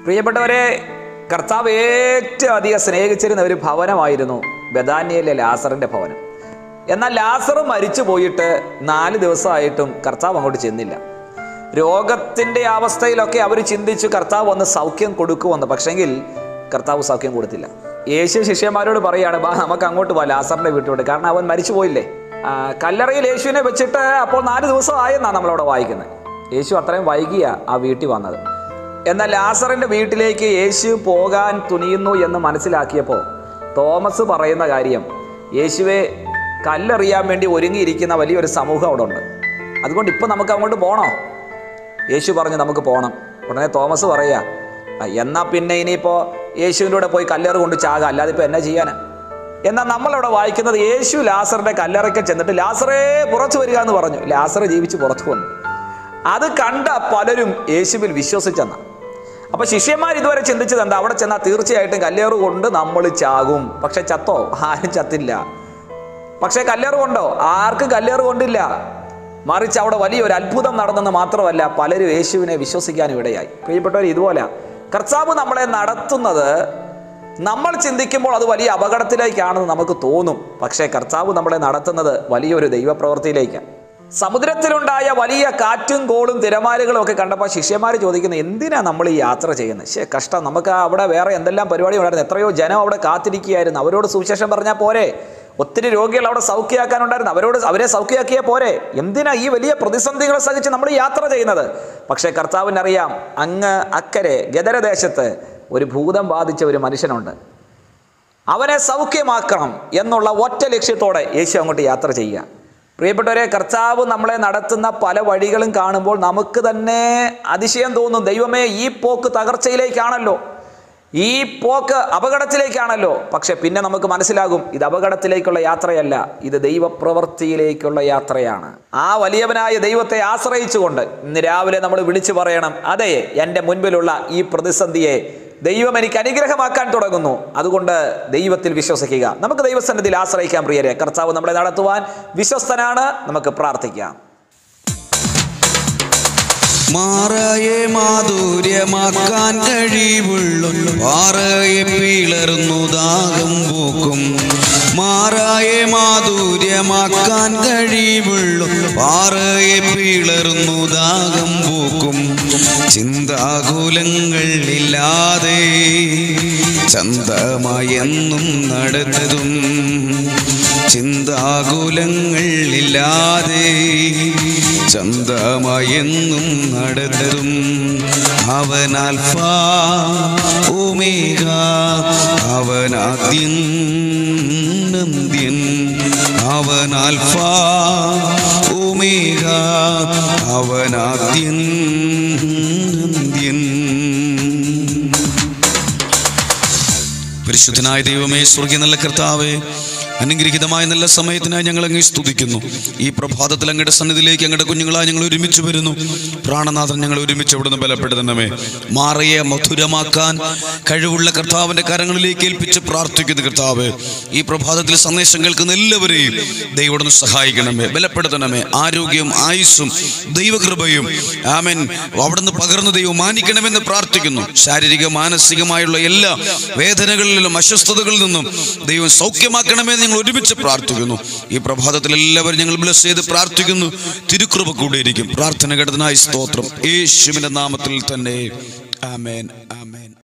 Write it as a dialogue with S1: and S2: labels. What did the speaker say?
S1: പ്രിയപ്പെട്ടവരെ കർത്താവ് ഏറ്റവും അധികം സ്നേഹിച്ചിരുന്ന ഒരു ഭവനമായിരുന്നു ബദാനിയയിലെ ലാസറിന്റെ ഭവനം എന്നാൽ ലാസർ മരിച്ചു പോയിട്ട് നാല് ദിവസമായിട്ടും കർത്താവ് അങ്ങോട്ട് ചെന്നില്ല രോഗത്തിൻ്റെ അവസ്ഥയിലൊക്കെ അവർ ചിന്തിച്ചു കർത്താവ് വന്ന് സൗഖ്യം കൊടുക്കുമെന്ന് പക്ഷെങ്കിൽ കർത്താവ് സൗഖ്യം കൊടുത്തില്ല യേശു ശിഷ്യന്മാരോട് പറയാണ് ബാ നമുക്ക് അങ്ങോട്ട് പോവാം ലാസറിന്റെ വീട്ടിലോട്ട് കാരണം അവൻ മരിച്ചു പോയില്ലേ ആ, കല്ലറയിൽ യേശുവിനെ വെച്ചിട്ട് അപ്പോൾ നാല് ദിവസം ആയെന്നാണ് നമ്മളവിടെ വായിക്കുന്നത് യേശു അത്രയും വൈകിയ ആ വീട്ടിൽ വന്നത് എന്നാൽ ലാസറിന്റെ വീട്ടിലേക്ക് യേശു പോകാൻ തുനിയുന്നു എന്ന് മനസ്സിലാക്കിയപ്പോൾ തോമസ് പറയുന്ന കാര്യം യേശുവെ കല്ലെറിയാൻ വേണ്ടി ഒരുങ്ങിയിരിക്കുന്ന വലിയൊരു സമൂഹം അവിടെ ഉണ്ട് അതുകൊണ്ട് ഇപ്പം നമുക്ക് അങ്ങോട്ട് പോകണോ യേശു പറഞ്ഞു നമുക്ക് പോകണം ഉടനെ തോമസ് പറയാ "ആ, എന്നാ പിന്നെ ഇനിയിപ്പോൾ യേശുവിൻ്റെ കൂടെ പോയി കല്ലേറ് കൊണ്ട് ചാകാം അല്ലാതെ ഇപ്പോൾ എന്നാ ചെയ്യാനാ എന്നാൽ നമ്മളവിടെ വായിക്കുന്നത് യേശു ലാസറിന്റെ കല്ലറയ്ക്ക് ചെന്നിട്ട് ലാസറേ പുറത്തു വരിക എന്ന് പറഞ്ഞു ലാസർ ജീവിച്ച് പുറത്തു വന്നു അത് കണ്ട പലരും യേശുവിൽ വിശ്വസിച്ചെന്ന അപ്പൊ ശിഷ്യന്മാർ ഇതുവരെ ചിന്തിച്ചത് എന്താ അവിടെ ചെന്നാൽ തീർച്ചയായിട്ടും കല്ലേറ് കൊണ്ട് നമ്മൾ ചാകും പക്ഷെ ചത്തോ ആരും ചത്തില്ല പക്ഷെ കല്ലേറ് കൊണ്ടോ ആർക്കും കല്ലേറ് കൊണ്ടില്ല മറിച്ച് അവിടെ വലിയൊരു അത്ഭുതം നടന്നെന്ന് മാത്രമല്ല പലരും യേശുവിനെ വിശ്വസിക്കാനും ഇടയായി പ്രിയപ്പെട്ടവർ ഇതുപോലെ കർത്താവ് നമ്മളെ നടത്തുന്നത് നമ്മൾ ചിന്തിക്കുമ്പോൾ അത് വലിയ അപകടത്തിലേക്കാണെന്ന് നമുക്ക് തോന്നും പക്ഷേ കർത്താവ് നമ്മളെ നടത്തുന്നത് വലിയൊരു ദൈവപ്രവൃത്തിയിലേക്കാണ് സമുദ്രത്തിലുണ്ടായ വലിയ കാറ്റും കോളും തിരമാലകളും ഒക്കെ കണ്ടപ്പോൾ ശിഷ്യന്മാർ ചോദിക്കുന്നത് എന്തിനാ നമ്മൾ ഈ യാത്ര ചെയ്യുന്നത് ശേ കഷ്ടം നമുക്ക് അവിടെ വേറെ എന്തെല്ലാം പരിപാടി ഉണ്ടായിരുന്നു എത്രയോ ജനം അവിടെ കാത്തിരിക്കുകയായിരുന്നു അവരോട് സുവിശേഷം പറഞ്ഞാൽ പോരെ ഒത്തിരി രോഗികൾ അവിടെ സൗഖ്യമാക്കാനുണ്ടായിരുന്നു അവരോട് അവരെ സൗഖ്യമാക്കിയ പോരെ എന്തിനാ ഈ വലിയ പ്രതിസന്ധികളെ സഹിച്ച് നമ്മൾ യാത്ര ചെയ്യുന്നത് പക്ഷേ കർത്താവിനറിയാം അങ്ങ് അക്കരെ ഗദരദേശത്ത് ഒരു ഭൂതം ബാധിച്ച ഒരു മനുഷ്യനുണ്ട് അവനെ സൗഖ്യമാക്കണം എന്നുള്ള ഒറ്റ ലക്ഷ്യത്തോടെ യേശു അങ്ങോട്ട് യാത്ര ചെയ്യുക പ്രിയപ്പെട്ടവരെ കർത്താവ് നമ്മളെ നടത്തുന്ന പല വഴികളും കാണുമ്പോൾ നമുക്ക് തന്നെ അതിശയം തോന്നും ദൈവമേ ഈ പോക്ക് തകർച്ചയിലേക്കാണല്ലോ ഈ പോക്ക് അപകടത്തിലേക്കാണല്ലോ പക്ഷെ പിന്നെ നമുക്ക് മനസ്സിലാകും ഇത് അപകടത്തിലേക്കുള്ള യാത്രയല്ല ഇത് ദൈവപ്രവൃത്തിയിലേക്കുള്ള യാത്രയാണ് ആ വലിയവനായ ദൈവത്തെ ആശ്രയിച്ചുകൊണ്ട് ഇന്ന് രാവിലെ നമ്മൾ വിളിച്ചു പറയണം അതെ എൻ്റെ മുൻപിലുള്ള ഈ പ്രതിസന്ധിയെ ദൈവം എനിക്ക് അനുഗ്രഹമാക്കാൻ തുടങ്ങുന്നു അതുകൊണ്ട് ദൈവത്തിൽ വിശ്വസിക്കുക നമുക്ക് ദൈവസന്നിധിയിൽ ആശ്രയിക്കാം പ്രിയരെ കർത്താവ് നമ്മളെ നടത്തുവാൻ വിശ്വസ്തനാണ് നമുക്ക് പ്രാർത്ഥിക്കാം
S2: മാറയെ മാധുര്യമാക്കാൻ കഴിവുള്ളു പാറയെ പിളർന്നു ദാഹം പൂക്കും മാറായെ മാധുര്യമാക്കാൻ കഴിവുള്ളു പാറയെ പിളർന്നു ദാഹം പൂക്കും ചിന്താകുലങ്ങൾ ഇല്ലാതെ ചന്തമായെന്നും നടന്നതും ചിന്താകുലങ്ങൾ ഇല്ലാതെ ചന്തമായെന്നും നടന്നതും അവൻ അൽഫ ഓമേഗ അവനാദ്യൻ നന്ദ്യൻ അവൻ അൽഫ ഓമേഗ അവനാദ്യൻ നന്ദ്യൻ പരിശുദ്ധനായ ദൈവമേ സ്വർഗീയ നല്ല കർത്താവേ അനുഗ്രഹിതമായ നല്ല സമയത്തിനായി ഞങ്ങൾ അങ്ങേ സ്തുതിക്കുന്നു ഈ പ്രഭാതത്തിൽ അങ്ങയുടെ സന്നിധിയിലേക്ക് അങ്ങയുടെ കുഞ്ഞുങ്ങളായി ഞങ്ങൾ ഒരുമിച്ച് വരുന്നു പ്രാണനാഥൻ ഞങ്ങൾ ഒരുമിച്ച് അവിടുന്ന് ബലപ്പെടുത്തണമേ മാറിയെ മധുരമാക്കാൻ കഴിവുള്ള കർത്താവിന്റെ കരങ്ങളിലേക്ക് ഏൽപ്പിച്ച് പ്രാർത്ഥിക്കുന്നു കർത്താവ് ഈ പ്രഭാതത്തിൽ സന്ദേശം കേൾക്കുന്ന എല്ലാവരെയും ദൈവം സഹായിക്കണമേ ബലപ്പെടുത്തണമേ ആരോഗ്യവും ആയുസ്സും ദൈവകൃപയും ആമൻ അവിടുന്ന് പകർന്നു ദൈവം മാനിക്കണമെന്ന് പ്രാർത്ഥിക്കുന്നു ശാരീരിക മാനസികമായുള്ള എല്ലാ വേദനകളിലും അസ്വസ്ഥതകളിൽ നിന്നും ദൈവം സൗഖ്യമാക്കണമെന്ന് ഞങ്ങൾ ഒരുമിച്ച് പ്രാർത്ഥിക്കുന്നു ഈ പ്രഭാതത്തിൽ എല്ലാവരും ഞങ്ങൾ ബ്ലസ് ചെയ്ത് പ്രാർത്ഥിക്കുന്നു തിരുക്കൃപ കൂടെ ഇരിക്കും പ്രാർത്ഥന ഘടനായി സ്തോത്രം യേശുവിന്റെ നാമത്തിൽ തന്നെ ആമേൻ ആമേൻ